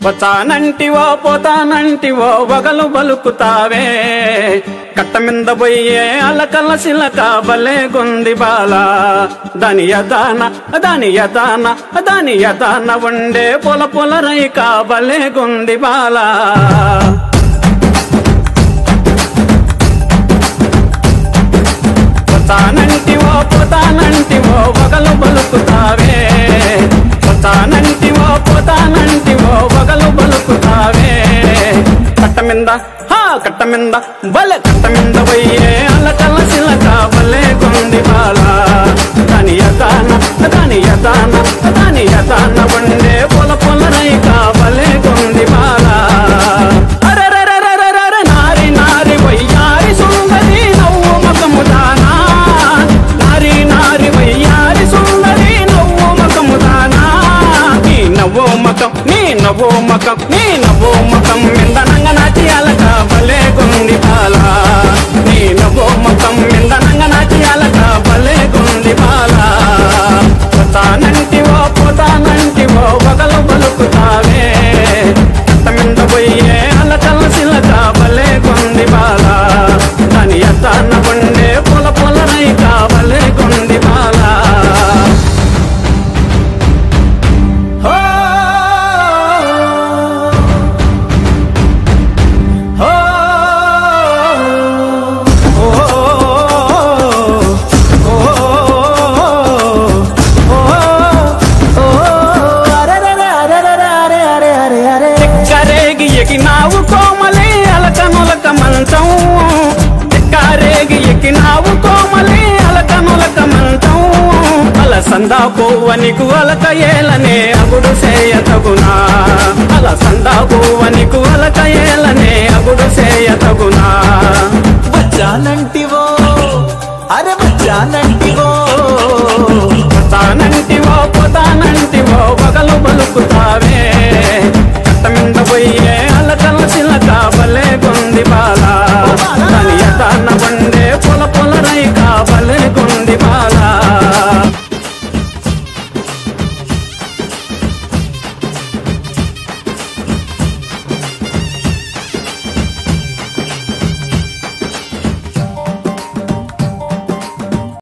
పోతానంటివో పోతానంటివో వగలు బలుకుతావే కట్ట మింద పోయే అలకల సిలక బలే గుంది బాల దాని యదాన దాని యదాన దాని యదాన ఉండే పొల పొల రైక బలే గుంది బాల పోతానంటివో పోతానంటివో వగలు బలుకుతావే పోతానంటివో పోతానంటివో వగలు బలుకుతావే కట్ట మింద హా కట్ట మింద బలె కట్ట మింద పోయే అలకల సిలక బలే కొంది బాల దాని యదాన దాని యదాన దాని యదాన ఉండే పొల పొల రైక బలే కొంది బాల అరెరెరెరెరెరె నారి నారి వయ్యారి సుందరి నవ్వు మకము దానా నారి నారి వయ్యారి సుందరి నవ్వు మకము దానా నీ నవ్వు మకం నీ నవ్వు మకం నీ నవ్వు మకం మిందనంగ నాటి అలక భలే గుంది బాల నీ నవ్వు మకం మిందనంగ నాటి అలక భలే గుంది బాల పోతానంటివో పోతానంటివో వగలు బలుకుతావే కట్ట మింద పోయే అలకల సిలక భలే గుంది బాల దాని ఎత్తాన ఉండే పొల పొల రైక భలే గుంది బాల హో హో చెక్కరేగి ఎగినావు కోమలి అలక నులక మంచం చెక్కరేగి ఎక్కినావు కోమలి అలక నులక మంచం అల సందా పువ్వనికు అలక ఏలనే అగుడు సేయ తగునా అల సందా పువ్వనికు అలక ఏలనే అగుడు సేయ తగునా వచ్చానంటివో అరే వచ్చానంటివో పోతానంటివో పోతానంటివో పగలు బలుకుతా